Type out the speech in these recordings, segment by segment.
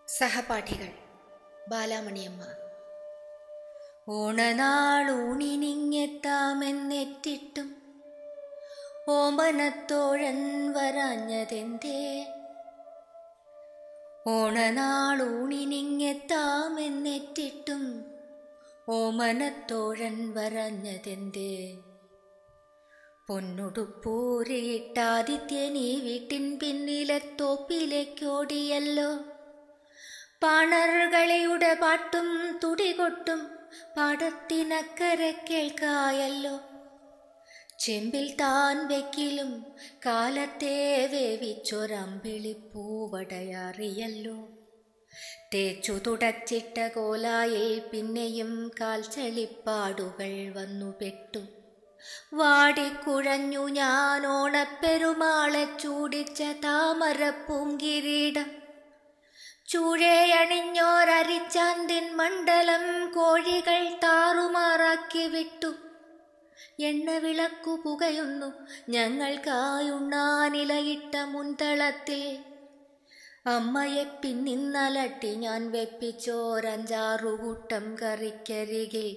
സഹപാഠികൾ ബാലാമണിയമ്മ ഓണനാളൂണിനിങ്ങെത്താമെന്നെറ്റിട്ടും ഓമനത്തോഴൻ വരാഞ്ഞതെന്തേ ഓണനാളൂണിനിങ്ങെത്താമെന്നെറ്റിട്ടും ഓമനത്തോഴൻ വരാഞ്ഞതെന്തേ പൊന്നുടുപ്പൂരിയിട്ടാദിത്യനീ വീട്ടിൻ പിന്നിലെ തോപ്പിലേക്കോടിയല്ലോ പാണറുകളിയുടെ പാട്ടും തുടികൊട്ടും പാടത്തിനക്കരെ കേൾക്കായല്ലോ ചെമ്പിൽ താൻ വെക്കിലും കാലത്തെ വേവിച്ചൊരമ്പിളിപ്പൂവടയറിയല്ലോ തേച്ചു തുടച്ചിട്ട കോലായിൽ പിന്നെയും കാൽച്ചളിപ്പാടുകൾ വന്നു പെട്ടു വാടിക്കുഴഞ്ഞു ഞാൻ ഓണപ്പെരുമാളെ ചൂടിച്ച താമരപ്പൂങ്കിരീടം ചൂഴയണിഞ്ഞോരരിച്ചാന്തിൻ മണ്ഡലം കോഴികൾ താറുമാറാക്കി വിട്ടു എണ്ണ വിളക്കു പുകയുന്നു ഞങ്ങൾക്കായുണ്ണാനിലയിട്ട മുൻതളത്തിൽ അമ്മയെ പിന്നിന്നലട്ടി ഞാൻ വെപ്പിച്ചോരഞ്ചാറു കൂട്ടം കറിക്കരികിൽ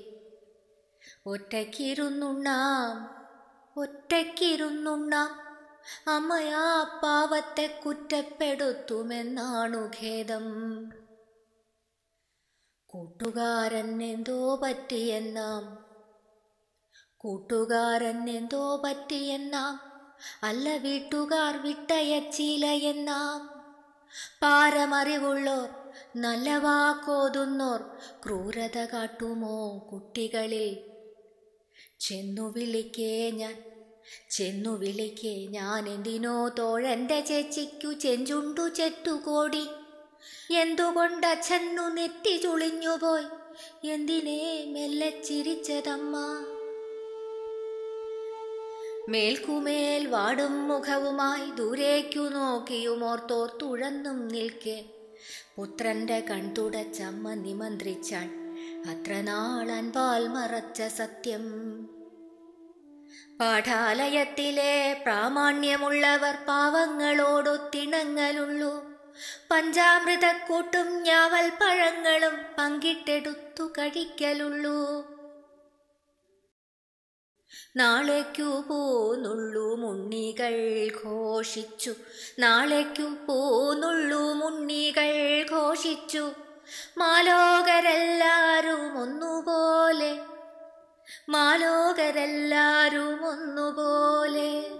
ഒറ്റയ്ക്കിരുന്നുണ്ണാം ഒറ്റയ്ക്കിരുന്നുണ്ണാം അമ്മയാ പാവത്തെ കുറ്റപ്പെടുത്തുമെന്നാണു ഖേദം കൂട്ടുകാരൻ എന്തോ പറ്റിയെന്നാം കൂട്ടുകാരൻ എന്തോ പറ്റിയെന്നാം അല്ല വീട്ടുകാർ വിട്ടയച്ചിലയെന്നാം പാരമറിവുള്ളോർ നല്ല വാക്കോതുന്നോർ ക്രൂരത കാട്ടുമോ കുട്ടികളിൽ ചെന്നു വിളിക്കേ ഞാൻ ചെന്നു വിളിക്കേ ഞാൻ എന്തിനോ തോഴന്റെ ചേച്ചിക്കു ചെഞ്ചുണ്ടു ചെറ്റുകോടി എന്തുകൊണ്ടച്ഛന്നു നെറ്റി ചുളിഞ്ഞുപോയി എന്തിനേ മെല്ലെ ചിരിച്ചതമ്മ മേൽക്കുമേൽ വാടും മുഖവുമായി ദൂരേക്കു നോക്കിയുമോർത്തോർ തുഴന്നും നിൽക്കെ പുത്രന്റെ കൺതുടച്ചമ്മ നിമന്ത്രിച്ചാൾ അത്ര നാളൻപാൽ മറച്ച സത്യം പാഠാലയത്തിലെ പ്രാമാണ്യമുള്ളവർ പാവങ്ങളോടൊത്തിണങ്ങലുള്ളൂ പഞ്ചാമൃതക്കൂട്ടും ഞാവൽ പഴങ്ങളും പങ്കിട്ടെടുത്തു കഴിക്കലുള്ളൂ നാളേക്കു പോന്നുള്ളൂ മുണ്ണികൾ ഘോഷിച്ചു നാളേക്കു പോന്നുള്ളൂ മുണ്ണികൾ ഘോഷിച്ചു മാലോകരെല്ലാരും ഒന്നുപോലെ മാലോകരെല്ലാരും ഒന്നുപോലെ